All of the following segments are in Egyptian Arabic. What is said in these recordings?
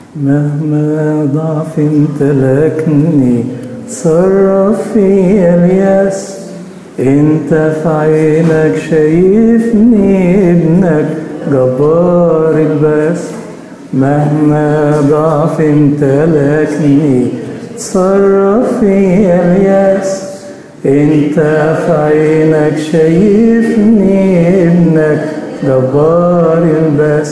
مهما ضعف امتلكني تصرف في الياس انت في عينك شايفني ابنك جبار الباس مهما ضعف امتلكني تصرف في الياس انت في عينك شايفني ابنك جبار الباس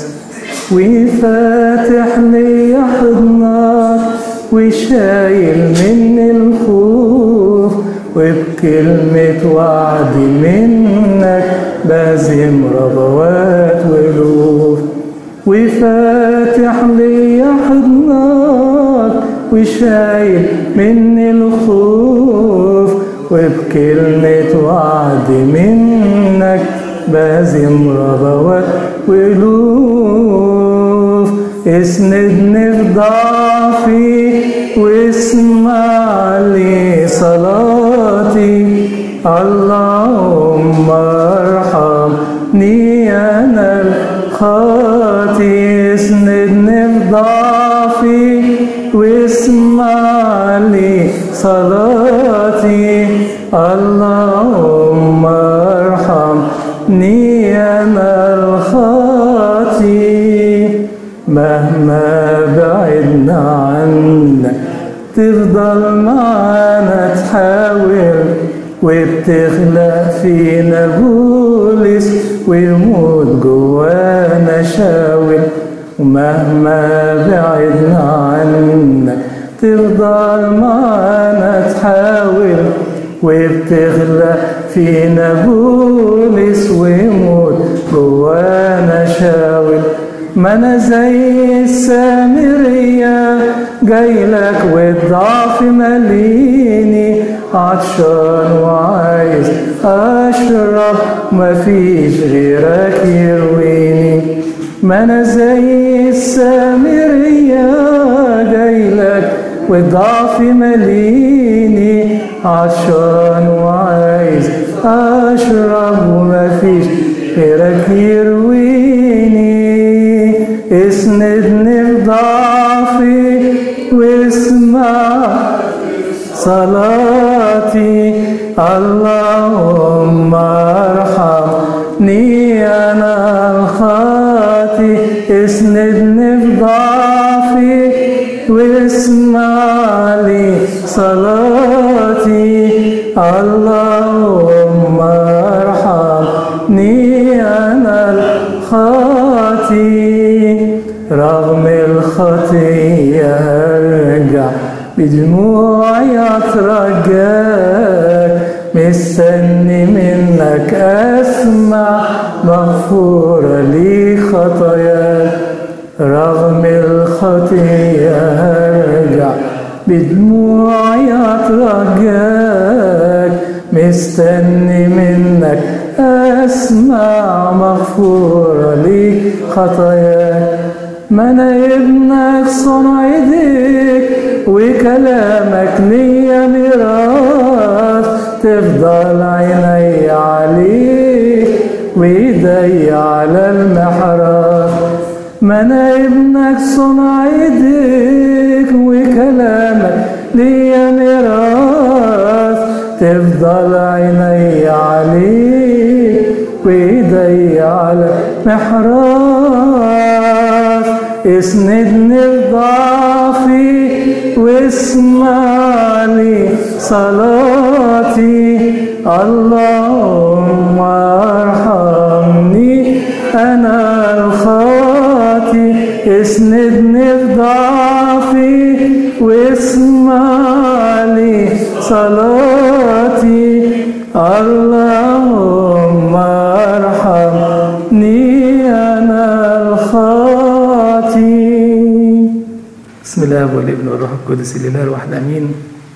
وفاتح لي حضنك وشايل مني الخوف وبكلمة وعد منك بازم ربوات ولوف وفاتح لي حضنك وشايل مني الخوف وبكلمة وعد منك بازم ربوات ولوف اسندني في ضعفي واسمع لي صلاتي اللهم ارحمني انا الخاطي اسندني في ضعفي واسمع لي صلاتي اللهم ارحمني انا الخاطي مهما بعدنا عنك تفضل معانا تحاول وبتخلق فينا بولس ويموت جوانا شاول ومهما بعدنا عنك تفضل معانا تحاول وبتخلق فينا بولس ويموت جوانا شاول ما انا زي السامرية جايلك والضعف مليني عطشان وعايز اشرب مفيش غيرك يرويني ما انا زي السامرية جايلك والضعف مليني عطشان وعايز اشرب ومفيش غيرك يرويني اسندني في ضعفي واسمع صلاتي اللهم ارحمني انا الخاطي اسندني في ضعفي واسمع لي صلاتي اللهم ارحمني انا الخاطي رغم الخطيه ارجع بدموعي اترجاك مستني منك اسمع مغفورة لي خطاياك رغم الخطية ارجع بدموعي اترجاك مستني منك اسمع مغفورة لي خطاياك ما انا ابنك صنع ايديك وكلامك ليا ميراث تفضل عيني عليك وايدي على المحراث ما انا ابنك صنع ايديك وكلامك ليا ميراث تفضل عيني عليك وايدي على محراث اسندني في ضعفي واسمع لي صلاتي اللهم ارحمني انا الخاطي اسندني في ضعفي واسمع لي صلاتي اللهم ارحمني انا الخاطي بسم الله والابن والروح القدس الاله الواحد امين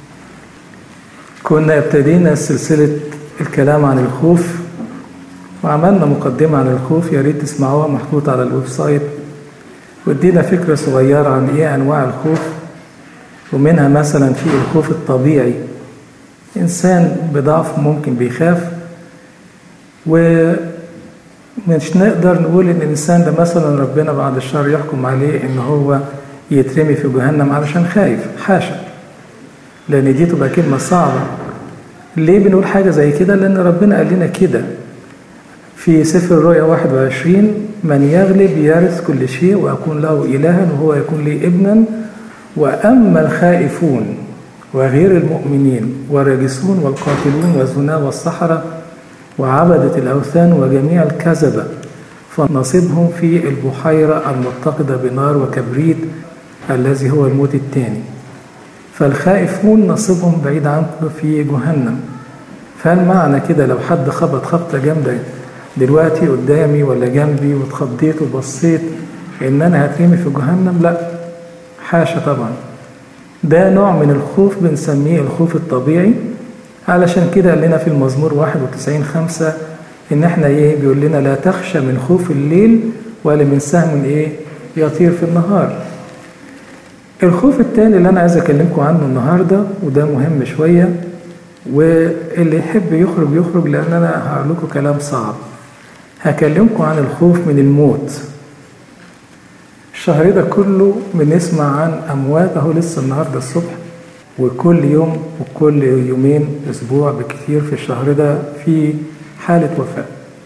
كنا ابتدينا سلسله الكلام عن الخوف وعملنا مقدمه عن الخوف يا ريت تسمعوها محطوطه على الويب سايت وادينا فكره صغيره عن ايه انواع الخوف ومنها مثلا في الخوف الطبيعي انسان بضعف ممكن بيخاف ومش نقدر نقول ان الانسان ده مثلا ربنا بعد الشر يحكم عليه ان هو يترمي في جهنم علشان خايف حاشا لأن دي تبقى كلمة صعبة ليه بنقول حاجة زي كده لأن ربنا قال لنا كده في سفر الرؤيا 21 من يغلب يرث كل شيء وأكون له إلها وهو يكون لي ابنا وأما الخائفون وغير المؤمنين والراجسون والقاتلون والزنا والسحرة وعبدة الأوثان وجميع الكذبة فنصيبهم في البحيرة المتقدة بنار وكبريت الذي هو الموت الثاني فالخائفون نصيبهم بعيد عنكم في جهنم فهل معنى كده لو حد خبط خبطة جامدة دلوقتي قدامي ولا جنبي واتخضيت وبصيت ان انا هترمي في جهنم لا حاشا طبعا ده نوع من الخوف بنسميه الخوف الطبيعي علشان كده قال لنا في المزمور 91 خمسة ان احنا ايه بيقول لنا لا تخشى من خوف الليل ولا من سهم ايه يطير في النهار الخوف التاني اللي انا عايز اكلمكم عنه النهارده وده مهم شويه واللي يحب يخرج يخرج لان انا هقول لكم كلام صعب هكلمكم عن الخوف من الموت الشهر ده كله بنسمع عن اموات اهو لسه النهارده الصبح وكل يوم وكل يومين اسبوع بكثير في الشهر ده في حاله وفاه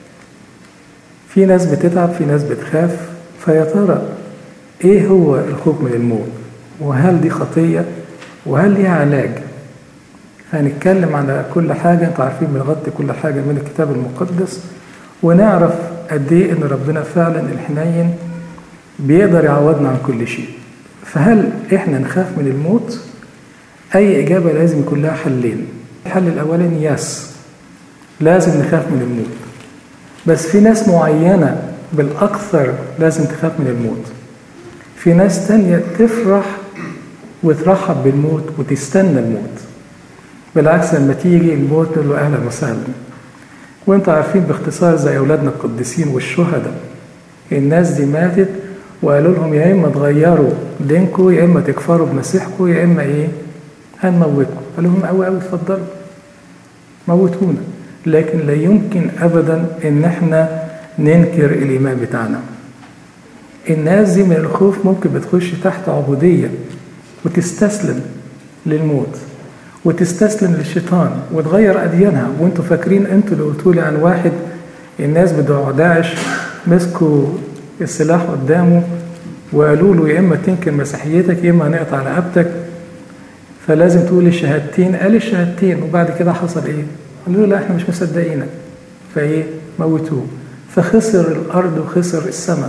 في ناس بتتعب في ناس بتخاف فيا ترى ايه هو الخوف من الموت وهل دي خطيه وهل ليها علاج هنتكلم على كل حاجه انتوا عارفين بنغطي كل حاجه من الكتاب المقدس ونعرف قد ايه ان ربنا فعلا الحنين بيقدر يعوضنا عن كل شيء فهل احنا نخاف من الموت اي اجابه لازم يكون لها حلين الحل الاولاني يس لازم نخاف من الموت بس في ناس معينه بالاكثر لازم تخاف من الموت في ناس تانية تفرح وترحب بالموت وتستنى الموت بالعكس لما تيجي الموت نقول له اهلا وسهلا وانتوا عارفين باختصار زي اولادنا القديسين والشهداء الناس دي ماتت وقالوا لهم يا اما تغيروا دينكم يا اما تكفروا بمسيحكم يا اما ايه هنموتكم قال لهم قوي قوي اتفضلوا موتونا لكن لا يمكن ابدا ان احنا ننكر الايمان بتاعنا الناس دي من الخوف ممكن بتخش تحت عبوديه وتستسلم للموت وتستسلم للشيطان وتغير اديانها وانتوا فاكرين انتوا اللي قلتوا لي عن واحد الناس بتوع داعش مسكوا السلاح قدامه وقالوا له يا اما تنكر مسيحيتك يا اما هنقطع رقبتك فلازم تقول الشهادتين قال الشهادتين وبعد كده حصل ايه؟ قالوا له لا احنا مش مصدقينك فايه؟ موتوه فخسر الارض وخسر السماء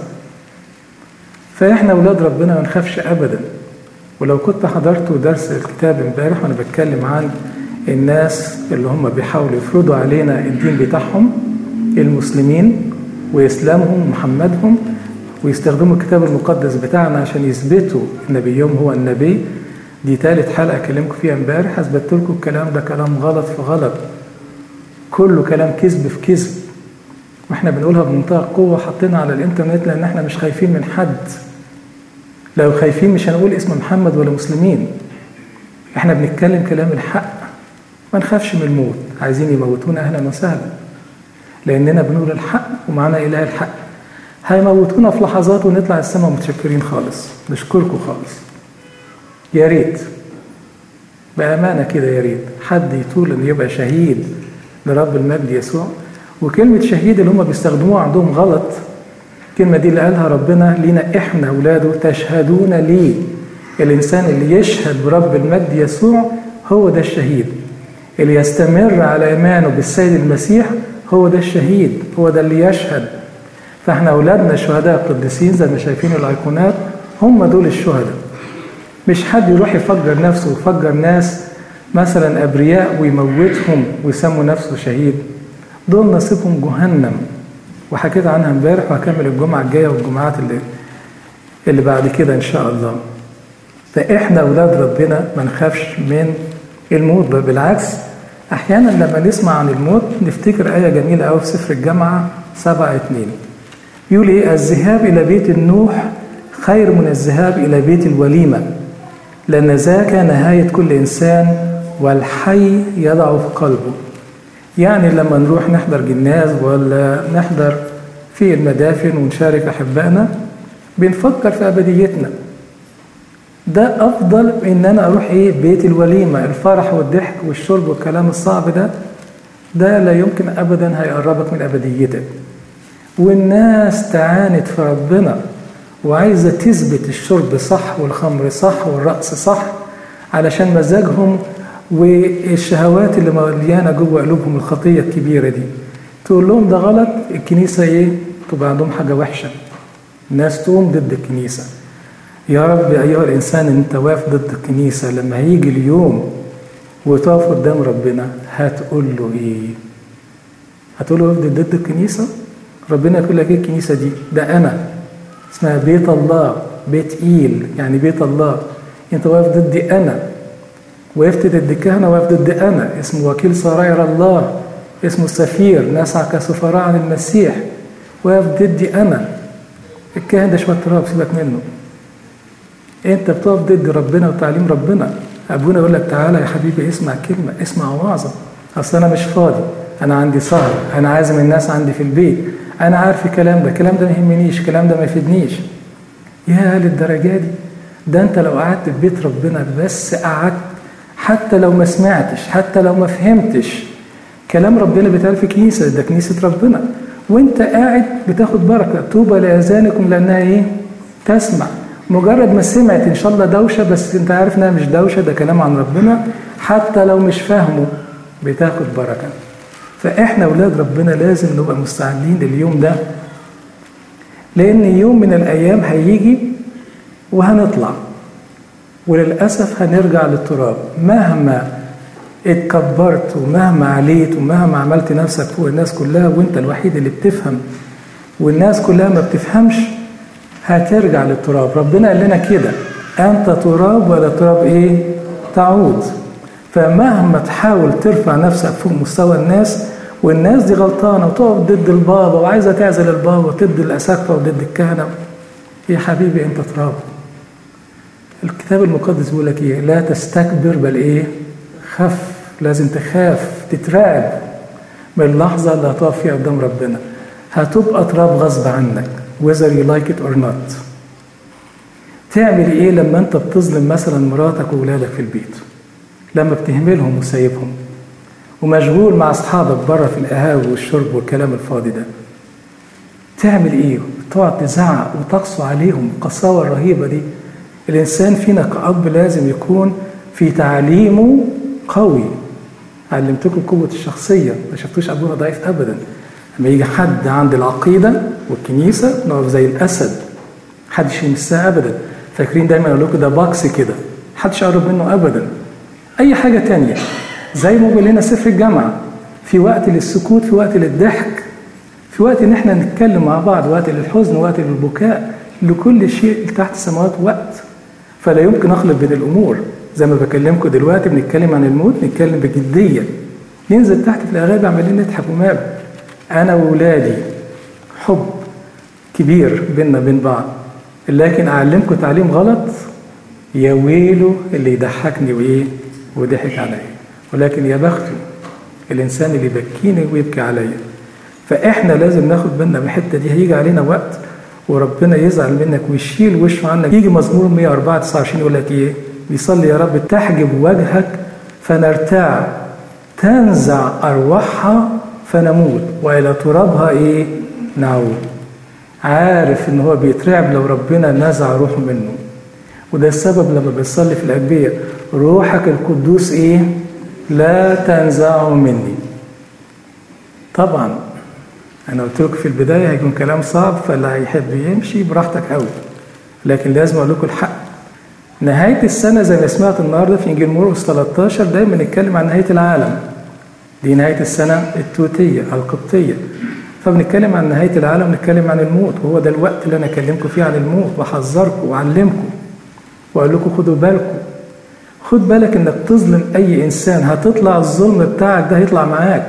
فاحنا اولاد ربنا ما نخافش ابدا ولو كنت حضرت درس الكتاب امبارح وانا بتكلم عن الناس اللي هم بيحاولوا يفرضوا علينا الدين بتاعهم المسلمين واسلامهم ومحمدهم ويستخدموا الكتاب المقدس بتاعنا عشان يثبتوا ان نبيهم هو النبي دي ثالث حلقه اكلمكم فيها امبارح اثبت لكم الكلام ده كلام غلط في غلط كله كلام كذب في كذب واحنا بنقولها بمنتهى القوه حاطينها على الانترنت لان احنا مش خايفين من حد لو خايفين مش هنقول اسم محمد ولا مسلمين احنا بنتكلم كلام الحق ما نخافش من الموت عايزين يموتونا اهلا وسهلا لاننا بنقول الحق ومعنا اله الحق هيموتونا في لحظات ونطلع السماء متشكرين خالص نشكركم خالص يا ريت بأمانة كده يا ريت حد يطول إنه يبقى شهيد لرب المجد يسوع وكلمة شهيد اللي هم بيستخدموها عندهم غلط الكلمة دي اللي قالها ربنا لينا إحنا أولاده تشهدون لي الإنسان اللي يشهد برب المجد يسوع هو ده الشهيد اللي يستمر على إيمانه بالسيد المسيح هو ده الشهيد هو ده اللي يشهد فاحنا أولادنا الشهداء القديسين زي ما شايفين الأيقونات هم دول الشهداء مش حد يروح يفجر نفسه ويفجر ناس مثلا أبرياء ويموتهم ويسموا نفسه شهيد دول نصيبهم جهنم وحكيت عنها امبارح وهكمل الجمعة الجاية والجمعات اللي اللي بعد كده إن شاء الله فإحنا أولاد ربنا ما نخافش من الموت بل بالعكس أحيانا لما نسمع عن الموت نفتكر آية جميلة أوي في سفر الجامعة سبعة اتنين يقول إيه الذهاب إلى بيت النوح خير من الذهاب إلى بيت الوليمة لأن ذاك نهاية كل إنسان والحي يضع في قلبه يعني لما نروح نحضر جناز ولا نحضر في المدافن ونشارك أحبائنا بنفكر في أبديتنا ده افضل من ان انا اروح ايه بيت الوليمه الفرح والضحك والشرب والكلام الصعب ده ده لا يمكن ابدا هيقربك من ابديتك والناس تعاند في ربنا وعايزه تثبت الشرب صح والخمر صح والرقص صح علشان مزاجهم والشهوات اللي مليانه جوه قلوبهم الخطيه الكبيره دي تقول لهم ده غلط الكنيسه ايه تبقى عندهم حاجه وحشه الناس تقوم ضد الكنيسه يا رب ايها الانسان انت واقف ضد الكنيسه لما هيجي اليوم وتقف قدام ربنا هتقول له ايه هتقول له ضد الكنيسه ربنا يقول لك ايه الكنيسه دي ده انا اسمها بيت الله بيت ايل يعني بيت الله انت واقف ضدي انا وقفت ضد الكهنه واقف ضد انا اسمه وكيل سراير الله اسمه سفير نسعى كسفراء عن المسيح واقف ضدي انا الكاهن ده شويه تراب سيبك منه انت بتقف ضد ربنا وتعليم ربنا ابونا يقول لك تعالى يا حبيبي اسمع كلمه اسمع وعظه اصل انا مش فاضي انا عندي سهر انا عازم الناس عندي في البيت انا عارف الكلام ده الكلام ده ما يهمنيش الكلام ده ما يفيدنيش يا للدرجه دي ده انت لو قعدت في بيت ربنا بس قعدت حتى لو ما سمعتش حتى لو ما فهمتش كلام ربنا بيتقال في كنيسه ده كنيسه ربنا وانت قاعد بتاخد بركه طوبى لاذانكم لانها ايه تسمع مجرد ما سمعت ان شاء الله دوشه بس انت عارف انها مش دوشه ده كلام عن ربنا حتى لو مش فاهمه بتاخد بركه فاحنا اولاد ربنا لازم نبقى مستعدين لليوم ده لان يوم من الايام هيجي وهنطلع وللاسف هنرجع للتراب مهما اتكبرت ومهما عليت ومهما عملت نفسك فوق الناس كلها وانت الوحيد اللي بتفهم والناس كلها ما بتفهمش هترجع للتراب ربنا قال لنا كده انت تراب ولا تراب ايه تعود فمهما تحاول ترفع نفسك فوق مستوى الناس والناس دي غلطانه وتقف ضد البابا وعايزه تعزل البابا وضد الاساقفه وضد الكهنه يا حبيبي انت تراب الكتاب المقدس بيقول لك ايه لا تستكبر بل ايه خف لازم تخاف تترعب من اللحظه اللي هتقف فيها قدام ربنا هتبقى تراب غصب عنك whether you like it or not تعمل ايه لما انت بتظلم مثلا مراتك واولادك في البيت لما بتهملهم وسايبهم ومشغول مع اصحابك بره في القهاوي والشرب والكلام الفاضي ده تعمل ايه تقعد تزعق وتقسو عليهم القساوه الرهيبه دي الانسان فينا كأب لازم يكون في تعليمه قوي علمتكم قوة الشخصية ما شفتوش أبونا ضعيف أبدا لما يجي حد عند العقيدة والكنيسة نقف زي الأسد محدش يمسها أبدا فاكرين دايما أقول لكم ده باكس كده محدش يقرب منه أبدا أي حاجة تانية زي ما بيقول لنا سفر الجامعة في وقت للسكوت في وقت للضحك في وقت إن إحنا نتكلم مع بعض وقت للحزن وقت للبكاء لكل شيء تحت السماوات وقت فلا يمكن أخلط بين الأمور زي ما بكلمكم دلوقتي بنتكلم عن الموت نتكلم بجدية ننزل تحت في الأغاني عمالين نضحك ومال أنا وولادي حب كبير بيننا بين بعض لكن أعلمكم تعليم غلط يا ويله اللي يضحكني وإيه وضحك عليا ولكن يا بخته الإنسان اللي يبكيني ويبكي عليا فإحنا لازم ناخد بالنا من الحتة دي هيجي علينا وقت وربنا يزعل منك ويشيل وشه عنك يجي مزمور 104 29 يقول لك ايه بيصلي يا رب تحجب وجهك فنرتاع تنزع ارواحها فنموت والى ترابها ايه نعود عارف ان هو بيترعب لو ربنا نزع روحه منه وده السبب لما بيصلي في الأجبية روحك القدوس ايه لا تنزعه مني طبعا انا قلت لكم في البدايه هيكون كلام صعب فاللي هيحب يمشي براحتك قوي لكن لازم اقول لكم الحق نهايه السنه زي ما سمعت النهارده في انجيل مرقس 13 دايما نتكلم عن نهايه العالم دي نهايه السنه التوتيه القبطيه فبنتكلم عن نهايه العالم نتكلم عن الموت وهو ده الوقت اللي انا اكلمكم فيه عن الموت واحذركم واعلمكم واقول لكم خدوا بالكم خد بالك انك تظلم اي انسان هتطلع الظلم بتاعك ده هيطلع معاك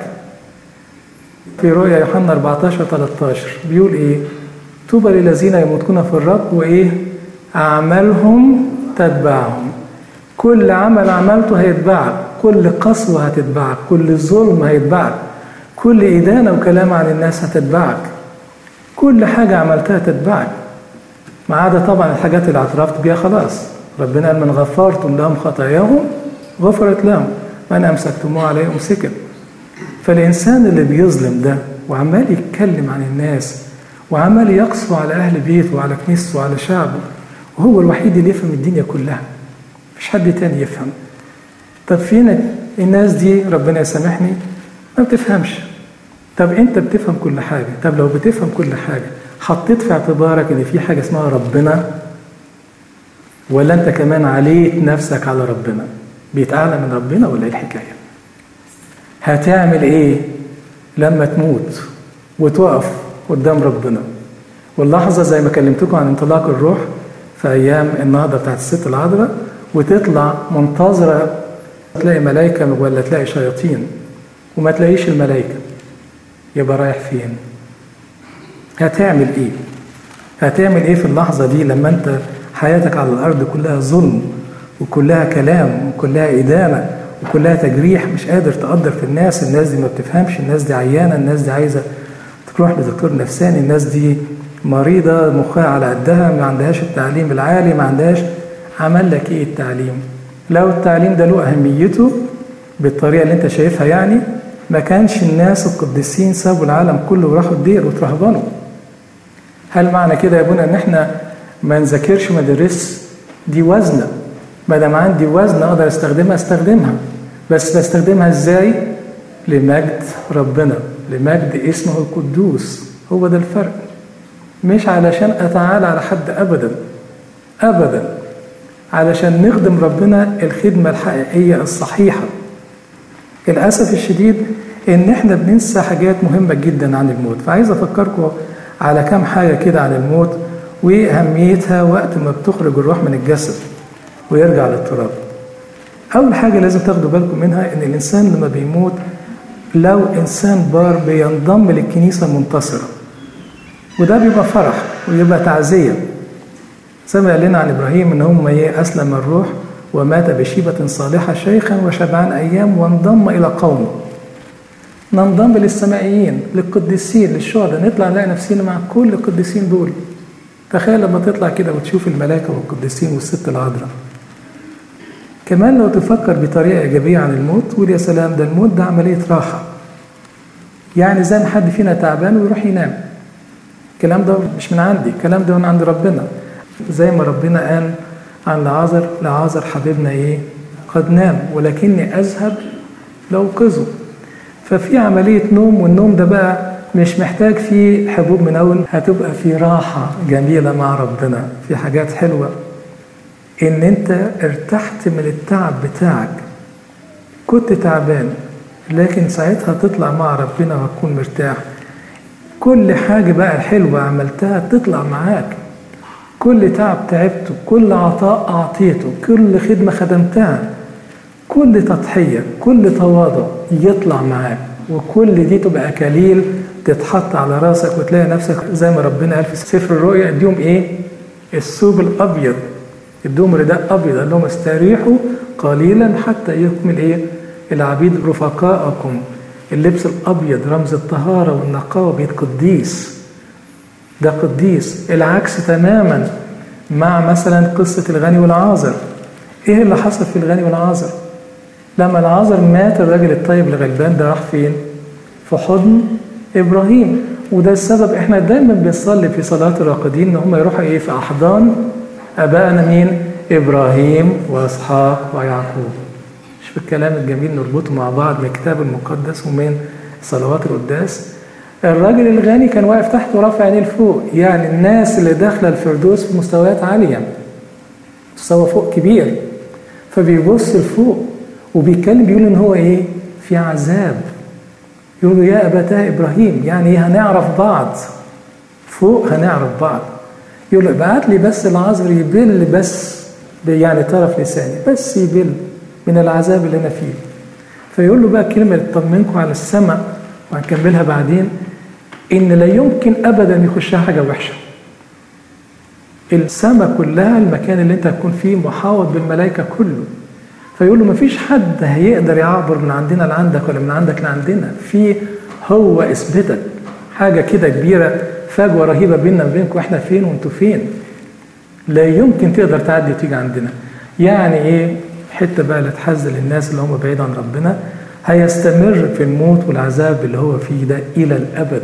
في رؤيا يوحنا 14 13 بيقول ايه طوبى للذين يموتون في الرب وايه اعمالهم تتبعهم كل عمل عملته هيتبعك كل قسوة هتتبعك كل ظلم هيتبعك كل إدانة وكلام عن الناس هتتبعك كل حاجة عملتها تتبعك ما عدا طبعا الحاجات اللي اعترفت بيها خلاص ربنا قال من غفرتم لهم خطاياهم غفرت لهم من أمسكتموه عليه أمسكا فالإنسان اللي بيظلم ده وعمال يتكلم عن الناس وعمال يقسو على أهل بيته وعلى كنيسته وعلى شعبه وهو الوحيد اللي يفهم الدنيا كلها مفيش حد تاني يفهم طب فين الناس دي ربنا يسامحني ما بتفهمش طب انت بتفهم كل حاجة طب لو بتفهم كل حاجة حطيت في اعتبارك ان في حاجة اسمها ربنا ولا انت كمان عليت نفسك على ربنا بيتأعلى من ربنا ولا ايه الحكاية هتعمل ايه لما تموت وتقف قدام ربنا واللحظة زي ما كلمتكم عن انطلاق الروح في أيام النهضة بتاعت الست العذراء وتطلع منتظرة تلاقي ملائكة ولا تلاقي شياطين وما تلاقيش الملائكة يبقى رايح فين هتعمل ايه هتعمل ايه في اللحظة دي لما انت حياتك على الأرض كلها ظلم وكلها كلام وكلها إدانة وكلها تجريح مش قادر تقدر في الناس الناس دي ما بتفهمش الناس دي عيانة الناس دي عايزة تروح لدكتور نفساني الناس دي مريضة مخها على قدها ما عندهاش التعليم العالي ما عندهاش عمل لك ايه التعليم لو التعليم ده له أهميته بالطريقة اللي انت شايفها يعني ما كانش الناس القديسين سابوا العالم كله وراحوا الدير وترهبنوا هل معنى كده يا ابونا ان احنا ما نذاكرش ما ندرسش دي وزنه ما دام عندي وزن اقدر استخدمها استخدمها بس بستخدمها ازاي لمجد ربنا لمجد اسمه القدوس هو ده الفرق مش علشان اتعالى على حد ابدا ابدا علشان نخدم ربنا الخدمه الحقيقيه الصحيحه الاسف الشديد ان احنا بننسى حاجات مهمه جدا عن الموت فعايز افكركم على كام حاجه كده عن الموت واهميتها وقت ما بتخرج الروح من الجسد ويرجع للتراب اول حاجه لازم تاخدوا بالكم منها ان الانسان لما بيموت لو انسان بار بينضم للكنيسه منتصره وده بيبقى فرح ويبقى تعزيه زي ما قال لنا عن ابراهيم ان هم ايه اسلم الروح ومات بشيبة صالحة شيخا وشبعان أيام وانضم إلى قومه ننضم للسمائيين للقديسين للشهداء نطلع نلاقي نفسنا مع كل القديسين دول تخيل لما تطلع كده وتشوف الملائكة والقديسين والست العذراء كمان لو تفكر بطريقة إيجابية عن الموت تقول يا سلام ده الموت ده عملية راحة يعني زي ما حد فينا تعبان ويروح ينام الكلام ده مش من عندي الكلام ده من عند ربنا زي ما ربنا قال عن لعازر لعازر حبيبنا ايه قد نام ولكني اذهب لاوقظه ففي عمليه نوم والنوم ده بقى مش محتاج فيه حبوب منون هتبقى في راحه جميله مع ربنا في حاجات حلوه ان انت ارتحت من التعب بتاعك كنت تعبان لكن ساعتها تطلع مع ربنا وتكون مرتاح كل حاجه بقى حلوه عملتها تطلع معاك كل تعب تعبته كل عطاء أعطيته كل خدمة خدمتها كل تضحية كل تواضع يطلع معاك وكل دي تبقى أكاليل تتحط على راسك وتلاقي نفسك زي ما ربنا قال في سفر الرؤيا اديهم ايه؟ الثوب الأبيض ادوهم رداء أبيض قال لهم استريحوا قليلا حتى يكمل ايه؟ العبيد رفقاءكم اللبس الأبيض رمز الطهارة والنقاوة بيت قديس ده قديس العكس تماما مع مثلا قصة الغني والعازر ايه اللي حصل في الغني والعازر لما العازر مات الراجل الطيب الغلبان ده راح فين في حضن ابراهيم وده السبب احنا دايما بنصلي في صلاة الراقدين ان هم يروحوا ايه في احضان ابائنا مين ابراهيم واسحاق ويعقوب مش في الكلام الجميل نربطه مع بعض من الكتاب المقدس ومن صلوات القداس الراجل الغني كان واقف تحت ورافع عينيه لفوق يعني الناس اللي داخله الفردوس في مستويات عاليه مستوى فوق كبير فبيبص لفوق وبيتكلم بيقول ان هو ايه في عذاب يقول له يا ابتاه ابراهيم يعني هنعرف بعض فوق هنعرف بعض يقول له ابعت لي بس العذر يبل بس يعني طرف لساني بس يبل من العذاب اللي انا فيه فيقول له بقى كلمه تطمنكم على السماء وهنكملها بعدين ان لا يمكن ابدا يخشها حاجه وحشه السماء كلها المكان اللي انت هتكون فيه محاوط بالملائكه كله فيقول له مفيش حد هيقدر يعبر من عندنا لعندك ولا من عندك لعندنا في هو اثبتك حاجه كده كبيره فجوه رهيبه بيننا وبينكم واحنا فين وانتوا فين لا يمكن تقدر تعدي وتيجي عندنا يعني ايه حته بقى اللي تحزن الناس اللي هم بعيد عن ربنا هيستمر في الموت والعذاب اللي هو فيه ده الى الابد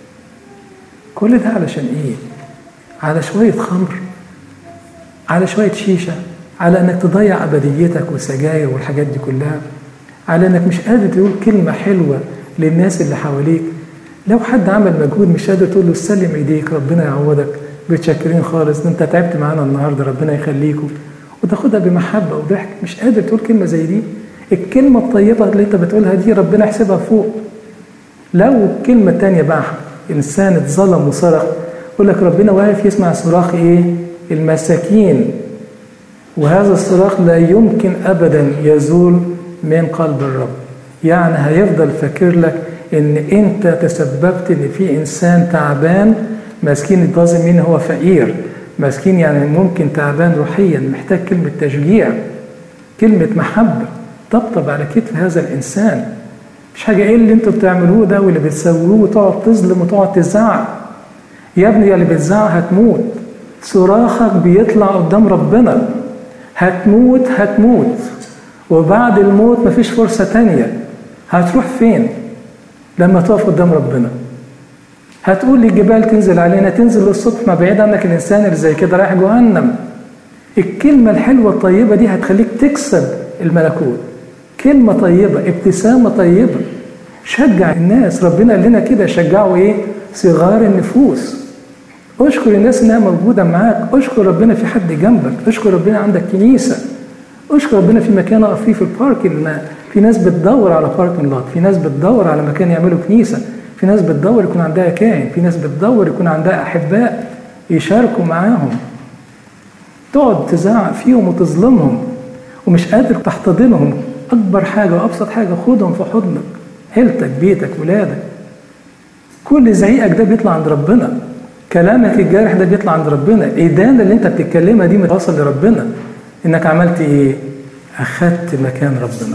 كل ده علشان ايه على شويه خمر على شويه شيشه على انك تضيع ابديتك والسجاير والحاجات دي كلها على انك مش قادر تقول كلمه حلوه للناس اللي حواليك لو حد عمل مجهود مش قادر تقول له سلم ايديك ربنا يعوضك متشكرين خالص انت تعبت معانا النهارده ربنا يخليكم وتاخدها بمحبه وضحك مش قادر تقول كلمه زي دي الكلمه الطيبه اللي انت بتقولها دي ربنا يحسبها فوق لو الكلمه الثانيه بقى انسان اتظلم وصرخ يقول لك ربنا واقف يسمع صراخ ايه المساكين وهذا الصراخ لا يمكن ابدا يزول من قلب الرب يعني هيفضل فاكر لك ان انت تسببت ان في انسان تعبان مسكين لازم مين هو فقير مسكين يعني ممكن تعبان روحيا محتاج كلمة تشجيع كلمة محبة طبطب على كتف هذا الإنسان مش حاجة إيه اللي أنتوا بتعملوه ده واللي بتسووه وتقعد تظلم وتقعد تزعق يا ابني يا اللي بتزعق هتموت صراخك بيطلع قدام ربنا هتموت هتموت وبعد الموت مفيش فرصة تانية هتروح فين لما تقف قدام ربنا هتقول للجبال تنزل علينا تنزل للصبح ما بعيد عنك الانسان اللي زي كده رايح جهنم الكلمة الحلوة الطيبة دي هتخليك تكسب الملكوت كلمة طيبة ابتسامة طيبة شجع الناس ربنا قال لنا كده شجعوا ايه صغار النفوس اشكر الناس انها موجودة معاك اشكر ربنا في حد جنبك اشكر ربنا عندك كنيسة اشكر ربنا في مكان اقف فيه في البارك ان في ناس بتدور على باركنج لوت في ناس بتدور على مكان يعملوا كنيسه في ناس بتدور يكون عندها كاهن في ناس بتدور يكون عندها احباء يشاركوا معاهم تقعد تزعق فيهم وتظلمهم ومش قادر تحتضنهم اكبر حاجه وابسط حاجه خدهم في حضنك عيلتك بيتك ولادك كل زعيقك ده بيطلع عند ربنا كلامك الجارح ده بيطلع عند ربنا الإدانة اللي انت بتتكلمها دي متواصل لربنا انك عملت ايه اخدت مكان ربنا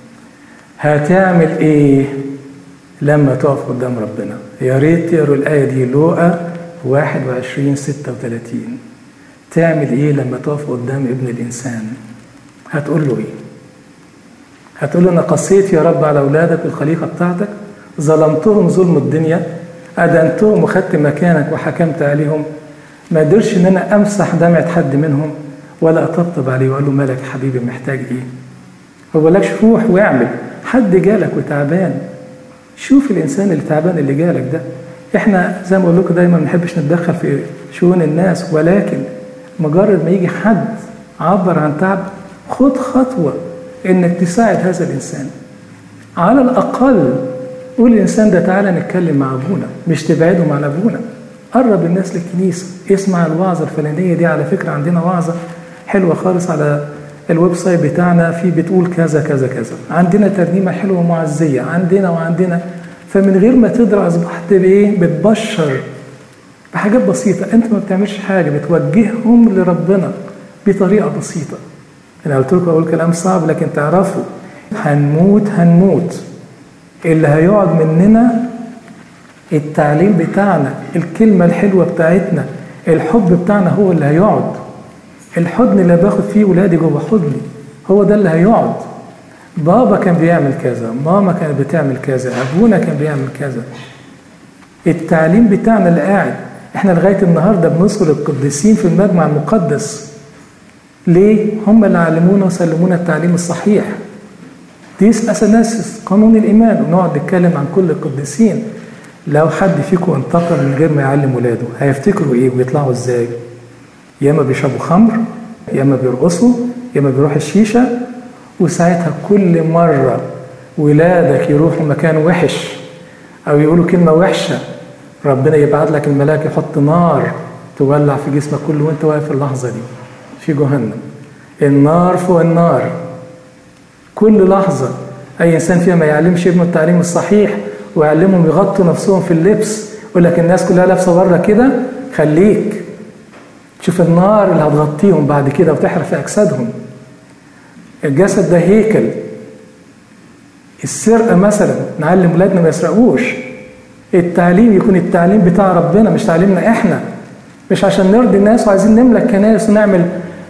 هتعمل ايه لما تقف قدام ربنا يا ريت تقروا الآية دي لوقا 21 36 تعمل ايه لما تقف قدام ابن الإنسان هتقول له ايه هتقول له انا قسيت يا رب على اولادك الخليقه بتاعتك ظلمتهم ظلم الدنيا ادنتهم وخدت مكانك وحكمت عليهم ما قدرش ان انا امسح دمعه حد منهم ولا اطبطب عليه واقول له مالك حبيبي محتاج ايه ما بقولكش روح واعمل حد جالك وتعبان شوف الانسان اللي تعبان اللي جالك ده احنا زي ما بقول لكم دايما ما نحبش نتدخل في شؤون الناس ولكن مجرد ما يجي حد عبر عن تعب خد خطوه انك تساعد هذا الانسان على الاقل قول للانسان ده تعالى نتكلم مع ابونا مش تبعدهم عن ابونا قرب الناس للكنيسه اسمع الوعظه الفلانيه دي على فكره عندنا وعظه حلوه خالص على الويب سايت بتاعنا في بتقول كذا كذا كذا عندنا ترنيمه حلوه معزيه عندنا وعندنا فمن غير ما تدرى اصبحت بايه بتبشر بحاجات بسيطه انت ما بتعملش حاجه بتوجههم لربنا بطريقه بسيطه انا قلت لكم اقول كلام صعب لكن تعرفوا هنموت هنموت اللي هيقعد مننا التعليم بتاعنا الكلمة الحلوة بتاعتنا الحب بتاعنا هو اللي هيقعد الحضن اللي باخد فيه ولادي جوه حضني هو ده اللي هيقعد بابا كان بيعمل كذا ماما كانت بتعمل كذا ابونا كان بيعمل كذا التعليم بتاعنا اللي قاعد احنا لغايه النهارده بنذكر القديسين في المجمع المقدس ليه هم اللي علمونا وسلمونا التعليم الصحيح دي اساس قانون الايمان ونقعد نتكلم عن كل القديسين لو حد فيكم انتقل من غير ما يعلم ولاده هيفتكروا ايه ويطلعوا ازاي يا اما بيشربوا خمر يا اما بيرقصوا يا اما بيروحوا الشيشه وساعتها كل مره ولادك يروحوا مكان وحش او يقولوا كلمه وحشه ربنا يبعت لك الملاك يحط نار تولع في جسمك كله وانت واقف في اللحظه دي في جهنم النار فوق النار كل لحظة أي إنسان فيها ما يعلمش ابنه التعليم الصحيح ويعلمهم يغطوا نفسهم في اللبس يقول لك الناس كلها لابسة بره كده خليك تشوف النار اللي هتغطيهم بعد كده وتحرق في أجسادهم الجسد ده هيكل السرقة مثلا نعلم ولادنا ما يسرقوش التعليم يكون التعليم بتاع ربنا مش تعليمنا احنا مش عشان نرضي الناس وعايزين نملك كنايس ونعمل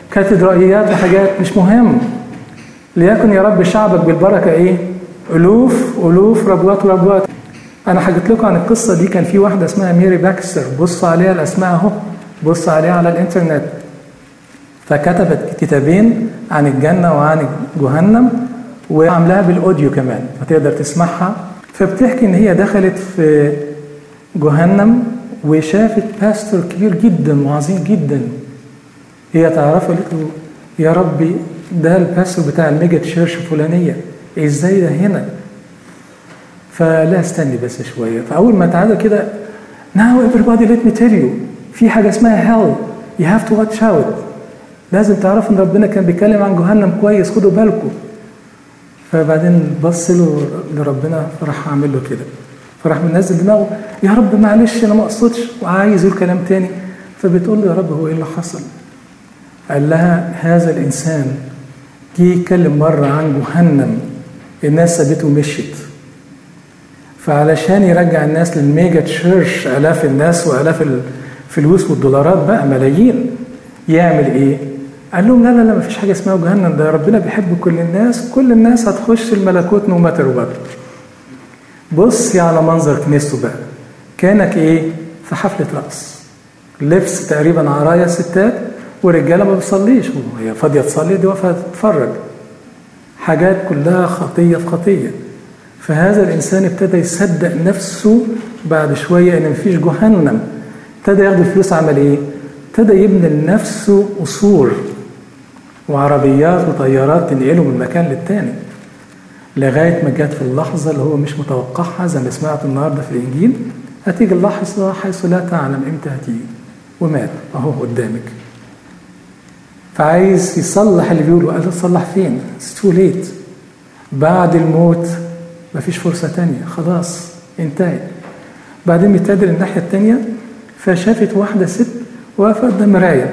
كاتدرائيات وحاجات مش مهم ليكن يا رب شعبك بالبركة إيه ألوف ألوف ربوات وربوات أنا حكيت لكم عن القصة دي كان في واحدة اسمها ميري باكستر بصوا عليها الأسماء أهو بصوا عليها على الإنترنت فكتبت كتابين عن الجنة وعن جهنم وعاملاها بالأوديو كمان فتقدر تسمعها فبتحكي إن هي دخلت في جهنم وشافت باستور كبير جدا وعظيم جدا هي تعرفه قالت له يا ربي ده الباستور بتاع الميجا تشيرش الفلانيه ازاي ده هنا فلا استني بس شويه فاول ما تعالى كده now everybody let me tell you في حاجه اسمها hell you have to watch out لازم تعرفوا ان ربنا كان بيتكلم عن جهنم كويس خدوا بالكم فبعدين بص له لربنا فراح عامل له كده فراح منزل دماغه يا رب معلش انا ما اقصدش وعايز يقول كلام تاني فبتقول له يا رب هو ايه اللي حصل؟ قال لها هذا الانسان جه يتكلم مره عن جهنم الناس سابته ومشيت فعلشان يرجع الناس للميجا تشيرش الاف الناس والاف الفلوس والدولارات بقى ملايين يعمل ايه؟ قال لهم لا لا لا مفيش حاجه اسمها جهنم ده ربنا بيحب كل الناس كل الناس هتخش الملكوت نو ماتر وبر بصي على منظر كنيسته بقى كانك ايه في حفله رقص لبس تقريبا عرايا ستات ورجاله ما بتصليش وهي فاضيه تصلي دي واقفه تتفرج حاجات كلها خطيه في خطيه فهذا الانسان ابتدى يصدق نفسه بعد شويه ان مفيش جهنم ابتدى ياخد الفلوس عمل ايه؟ ابتدى يبني لنفسه قصور وعربيات وطيارات تنقله من مكان للتاني لغاية ما جت في اللحظة اللي هو مش متوقعها زي ما سمعت النهاردة في الإنجيل هتيجي اللحظة حيث لا تعلم إمتى هتيجي ومات أهو قدامك فعايز يصلح اللي بيقوله قال تصلح فين؟ تو ليت بعد الموت مفيش فرصة تانية خلاص انتهت بعدين بيتجه الناحية التانية فشافت واحدة ست واقفة قدام مراية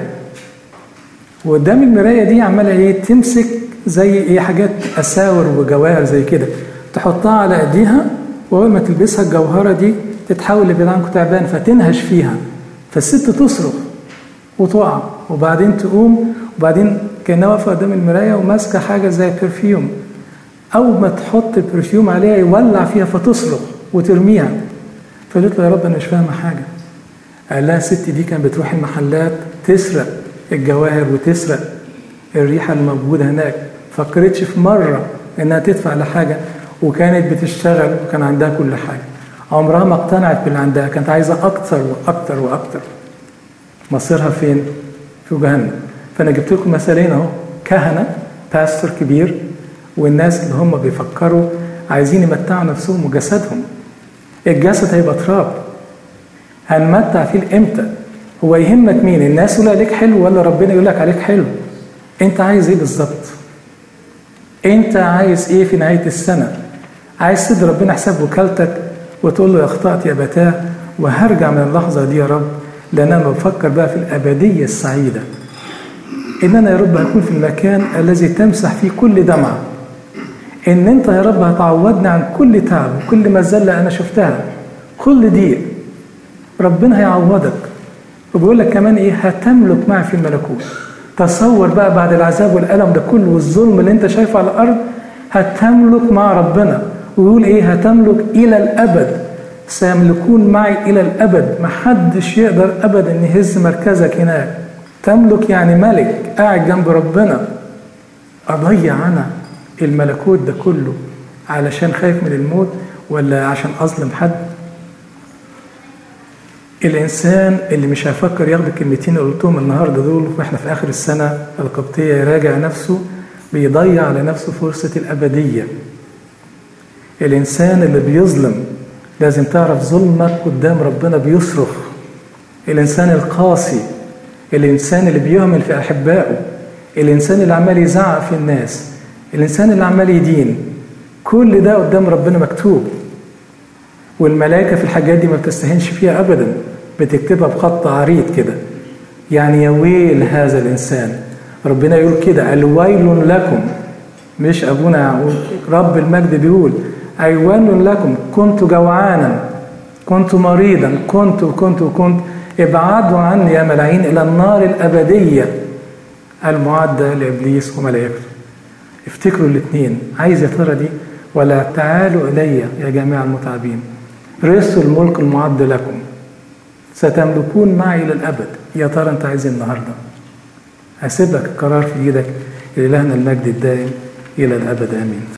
وقدام المراية دي عمالة ايه تمسك زي ايه حاجات اساور وجواهر زي كده تحطها على ايديها واول ما تلبسها الجوهرة دي تتحول لبلعنكو تعبان فتنهش فيها فالست تصرخ وتقع وبعدين تقوم وبعدين كانها واقفة قدام المراية وماسكة حاجة زي برفيوم أول ما تحط البرفيوم عليها يولع فيها فتصرخ وترميها فقالت له يا رب أنا مش فاهمة حاجة قال لها الست دي كانت بتروح المحلات تسرق الجواهر وتسرق الريحة الموجودة هناك فكرتش في مرة إنها تدفع لحاجة وكانت بتشتغل وكان عندها كل حاجة عمرها ما اقتنعت باللي عندها كانت عايزة أكتر وأكتر وأكتر مصيرها فين؟ في جهنم فأنا جبت لكم مثالين أهو كهنة باستور كبير والناس اللي هم بيفكروا عايزين يمتعوا نفسهم وجسدهم الجسد هيبقى تراب هنمتع فيه امتى هو يهمك مين الناس يقول عليك حلو ولا ربنا يقول لك عليك حلو انت عايز ايه بالظبط انت عايز ايه في نهايه السنه عايز تدي ربنا حساب وكالتك وتقول له يا اخطات يا بتاه وهرجع من اللحظه دي يا رب لان انا بفكر بقى في الابديه السعيده ان انا يا رب هكون في المكان الذي تمسح فيه كل دمعه ان انت يا رب هتعوضني عن كل تعب وكل مذله انا شفتها كل ضيق ربنا هيعوضك وبيقول لك كمان ايه هتملك معي في الملكوت تصور بقى بعد العذاب والالم ده كله والظلم اللي انت شايفه على الارض هتملك مع ربنا ويقول ايه هتملك الى الابد سيملكون معي الى الابد محدش يقدر ابدا يهز مركزك هناك تملك يعني ملك قاعد جنب ربنا اضيع انا الملكوت ده كله علشان خايف من الموت ولا عشان اظلم حد الانسان اللي مش هيفكر ياخد الكلمتين اللي قلتهم النهارده دول واحنا في اخر السنه القبطيه يراجع نفسه بيضيع على نفسه فرصه الابديه الانسان اللي بيظلم لازم تعرف ظلمك قدام ربنا بيصرخ الانسان القاسي الانسان اللي بيهمل في احبائه الانسان اللي عمال يزعق في الناس الانسان اللي عمال يدين كل ده قدام ربنا مكتوب والملائكة في الحاجات دي ما بتستهنش فيها أبدا بتكتبها بخط عريض كده يعني يا ويل هذا الإنسان ربنا يقول كده الويل لكم مش أبونا يعقوب رب المجد بيقول أيوان لكم كنت جوعانا كنت مريضا كنت وكنت وكنت ابعدوا عني يا ملايين إلى النار الأبدية المعدة لإبليس وملائكته افتكروا الاثنين عايز يا ترى دي ولا تعالوا إلي يا جميع المتعبين رثوا الملك المعد لكم ستملكون معي إلى الأبد يا ترى أنت عايز النهاردة هسيب لك القرار في إيدك إلهنا المجد الدائم إلى الأبد آمين